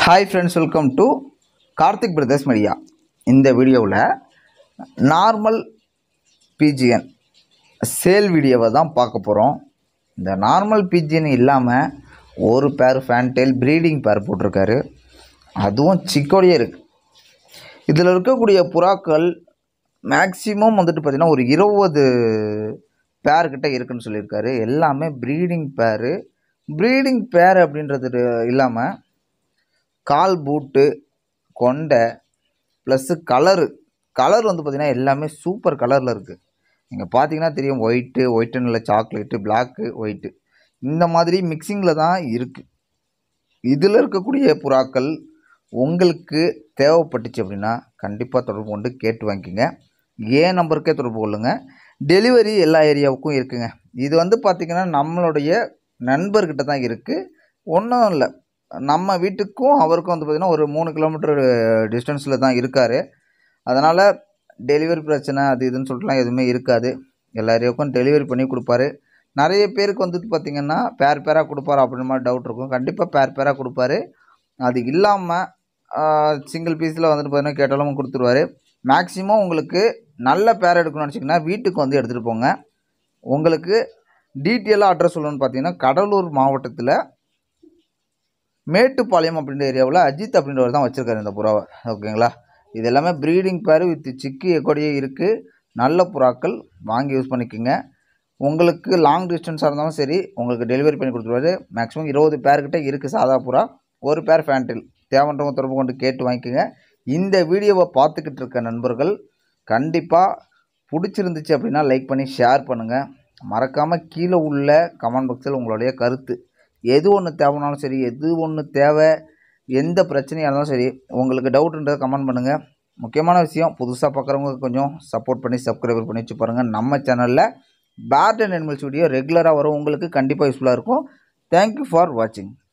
hi friends welcome to Karthik brothers media இந்த வீடியோவில் normal பிஜிஎன் sale வீடியோவை தான் பார்க்க போகிறோம் இந்த நார்மல் பிஜிஎன் இல்லாமல் ஒரு பேர் ஃபேன்டெயில் ப்ரீடிங் பேர் போட்டிருக்காரு அதுவும் சிக்கோடையே இருக்குது இதில் இருக்கக்கூடிய புறாக்கள் மேக்ஸிமம் வந்துட்டு பார்த்திங்கன்னா ஒரு இருபது பேர் கிட்ட இருக்குன்னு சொல்லியிருக்காரு எல்லாமே ப்ரீடிங் பேரு ப்ரீடிங் பேர் அப்படின்றது இல்லாமல் கால் பூட்டு கொண்டை ப்ளஸ்ஸு கலரு கலர் வந்து பார்த்திங்கன்னா எல்லாமே சூப்பர் கலரில் இருக்குது நீங்கள் பார்த்தீங்கன்னா தெரியும் ஒயிட்டு ஒயிட்டுன்னு இல்லை சாக்லேட்டு பிளாக்கு ஒயிட்டு இந்த மாதிரி மிக்சிங்கில் தான் இருக்குது இதில் இருக்கக்கூடிய புறாக்கள் உங்களுக்கு தேவைப்பட்டுச்சு அப்படின்னா கண்டிப்பாக தொடர்பு கொண்டு கேட்டு வாங்கிக்கோங்க ஏன் நம்பருக்கே தொடர்பு கொள்ளுங்கள் டெலிவரி எல்லா ஏரியாவுக்கும் இருக்குங்க இது வந்து பார்த்திங்கன்னா நம்மளுடைய நண்பர்கிட்ட தான் இருக்குது ஒன்றும் இல்லை நம்ம வீட்டுக்கும் அவருக்கும் வந்து பார்த்திங்கன்னா ஒரு மூணு கிலோமீட்டர் டிஸ்டன்ஸில் தான் இருக்கார் அதனால் டெலிவரி பிரச்சனை அது இதுன்னு சொல்லிட்டுலாம் எதுவுமே இருக்காது எல்லா ஏரியாவுக்கும் டெலிவரி பண்ணி கொடுப்பாரு நிறைய பேருக்கு வந்துட்டு பார்த்திங்கன்னா பேர் பேராக கொடுப்பாரு அப்படின்ற மாதிரி டவுட் இருக்கும் கண்டிப்பாக பேர் பேராக கொடுப்பாரு அது இல்லாமல் சிங்கிள் பீஸில் வந்துட்டு பார்த்தீங்கன்னா கேட்டாலும் கொடுத்துருவாரு மேக்ஸிமம் உங்களுக்கு நல்ல பேர் எடுக்கணும்னு நினச்சிங்கன்னா வீட்டுக்கு வந்து எடுத்துகிட்டு போங்க உங்களுக்கு டீட்டெயிலாக அட்ரஸ் சொல்லணும்னு பார்த்தீங்கன்னா கடலூர் மாவட்டத்தில் மேட்டுப்பாளையம் அப்படின்ற ஏரியாவில் அஜித் அப்படின்றவர் தான் வச்சுருக்காரு இந்த புறாவை ஓகேங்களா இது எல்லாமே ப்ரீடிங் பேர் வித் சிக்கு எக்கோடையே இருக்குது நல்ல புறாக்கள் வாங்கி யூஸ் பண்ணிக்கோங்க உங்களுக்கு லாங் டிஸ்டன்ஸாக இருந்தாலும் சரி உங்களுக்கு டெலிவரி பண்ணி கொடுத்துருவாரு மேக்ஸிமம் இருபது பேர்கிட்ட இருக்குது சாதா புறா ஒரு பேர் ஃபேண்டில் தேவைன்றவங்க தொடர்பு கொண்டு கேட்டு வாங்கிக்கோங்க இந்த வீடியோவை பார்த்துக்கிட்டு இருக்க நண்பர்கள் கண்டிப்பாக பிடிச்சிருந்துச்சு அப்படின்னா லைக் பண்ணி ஷேர் பண்ணுங்கள் மறக்காமல் கீழே உள்ள கமெண்ட் பாக்ஸில் உங்களுடைய கருத்து எது ஒன்று தேவைனாலும் சரி எது ஒன்று தேவை எந்த பிரச்சனையாக இருந்தாலும் சரி உங்களுக்கு டவுட்ன்றதை கமெண்ட் பண்ணுங்கள் முக்கியமான விஷயம் புதுசாக பார்க்குறவங்க கொஞ்சம் சப்போர்ட் பண்ணி சப்ஸ்கிரைபர் பண்ணி வச்சு பாருங்கள் நம்ம சேனலில் பேர்ட் அண்ட் அனிமல்ஸ் வீடியோ ரெகுலராக வரும் உங்களுக்கு கண்டிப்பாக யூஸ்ஃபுல்லாக இருக்கும் தேங்க்யூ ஃபார் வாட்சிங்